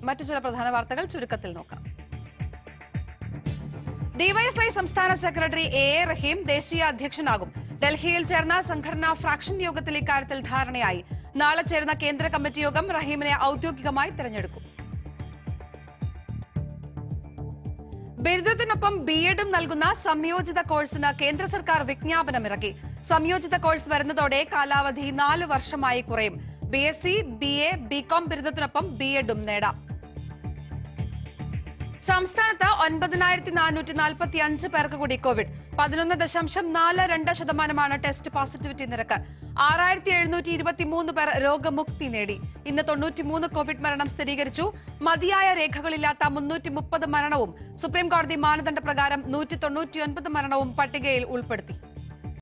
മറ്റു ചില പ്രധാന വാർത്തകൾ ചുരുക്കത്തിൽ നോക്കാം ഡിവൈഎഫ്ഐ സംസ്ഥാന സെക്രട്ടറി എ എ റഹീം ദേശീയ അധ്യക്ഷനാകും ഡൽഹിയിൽ ചേർന്ന സംഘടനാ ഫ്രാക്ഷൻ യോഗത്തിൽ ഇക്കാര്യത്തിൽ ധാരണയായി നാളെ ചേരുന്ന കേന്ദ്ര കമ്മിറ്റി യോഗം റഹീമിനെ ഔദ്യോഗികമായി തെരഞ്ഞെടുക്കും ബിരുദത്തിനൊപ്പം ബി എഡും നൽകുന്ന സംയോജിത കോഴ്സിന് കേന്ദ്ര സർക്കാർ വിജ്ഞാപനം ഇറക്കി സംയോജിത കോഴ്സ് വരുന്നതോടെ കാലാവധി നാല് വർഷമായി കുറയും B S C B A B Com ബിരുദത്തിനൊപ്പം ബി എഡും നേടാം സംസ്ഥാനത്ത് ഒൻപതിനായിരത്തി നാനൂറ്റി നാൽപ്പത്തി അഞ്ച് പേർക്ക് കൂടി കോവിഡ് പതിനൊന്ന് ദശാംശം നാല് രണ്ട് ശതമാനമാണ് ടെസ്റ്റ് പോസിറ്റിവിറ്റി നിരക്ക് ആറായിരത്തി എഴുന്നൂറ്റി ഇരുപത്തി മൂന്ന് പേർ രോഗമുക്തി നേടി ഇന്ന് തൊണ്ണൂറ്റിമൂന്ന് കോവിഡ് മരണം സ്ഥിരീകരിച്ചു മതിയായ രേഖകളില്ലാത്ത മുന്നൂറ്റി മുപ്പത് മരണവും സുപ്രീം കോടതി മാനദണ്ഡ പ്രകാരം നൂറ്റി തൊണ്ണൂറ്റിയൊൻപത് മരണവും പട്ടികയിൽ ഉൾപ്പെടുത്തി